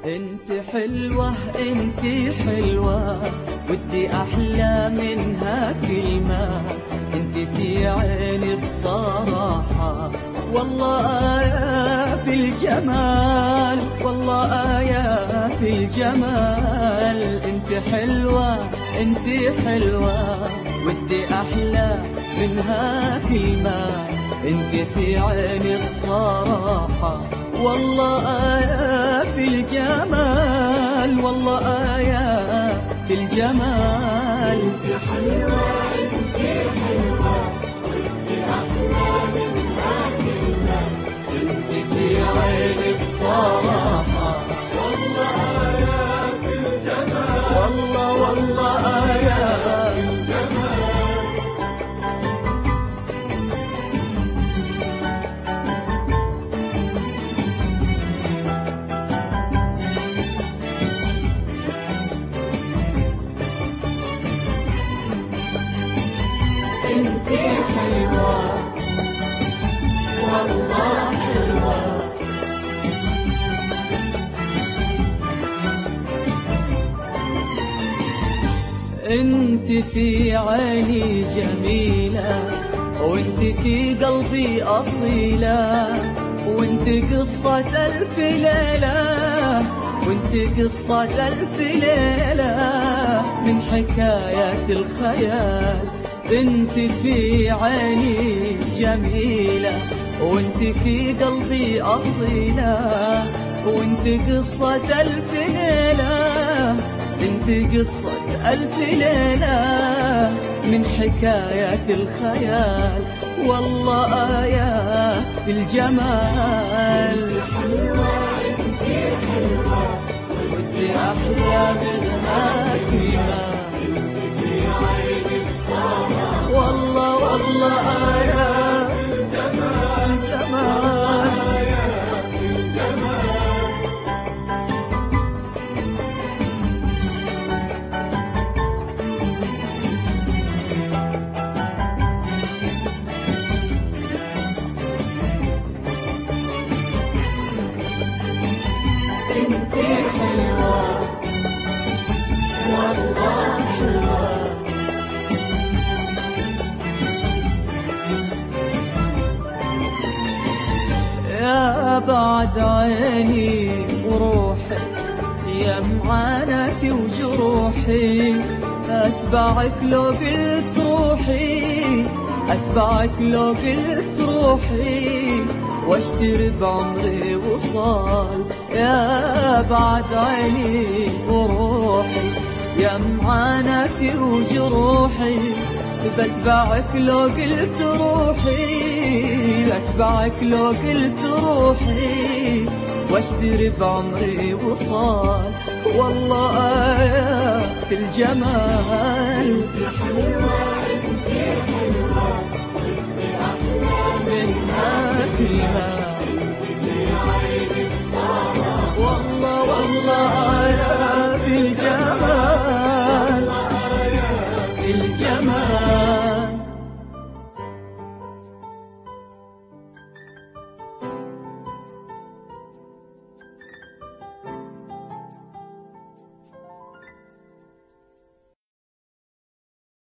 انت حلوة انت حلوة ودي احلى منها كلمة انت في عيني بصراحة والله آية في الجمال والله آية في الجمال انت حلوة انت حلوة ودي احلى منها كلمة انت في عيني بصراحة والله آية في الجمال والله آية في الجمال انت حلوة انت حلوة وانت احلى منها كلمة انت في عيني بصراحة والله آية في الجمال والله والله آية الجمال انت حلوة والله حلوة انت في عيني جميلة وانت في قلبي أصيلة وانت قصة ألف ليلة وانت قصة ألف ليلة من حكايات الخيال انت في عيني جميلة وانت في قلبي أصيلة وانت قصة ألف ليلة انت قصة ألف ليلة من حكايات الخيال والله آية في الجمال حلوة انت حلوة ودي أحلى منها كلمة في عيني بصراحة والله والله آية الجمال جمال آية في الجمال انت حلوة والله حلوة يا بعد عيني وروحي يا معاناتي وجروحي أتبعك لو قلت روحي أتبعك لو قلت روحي واشتري بعمري وصال يا بعد عيني وروحي يا معاناتي وجروحي بتبعك لو قلت روحي أتبعك لو قلت روحي واشتري بعمري وصال والله آية في الجمال انت حلوة انت حلوة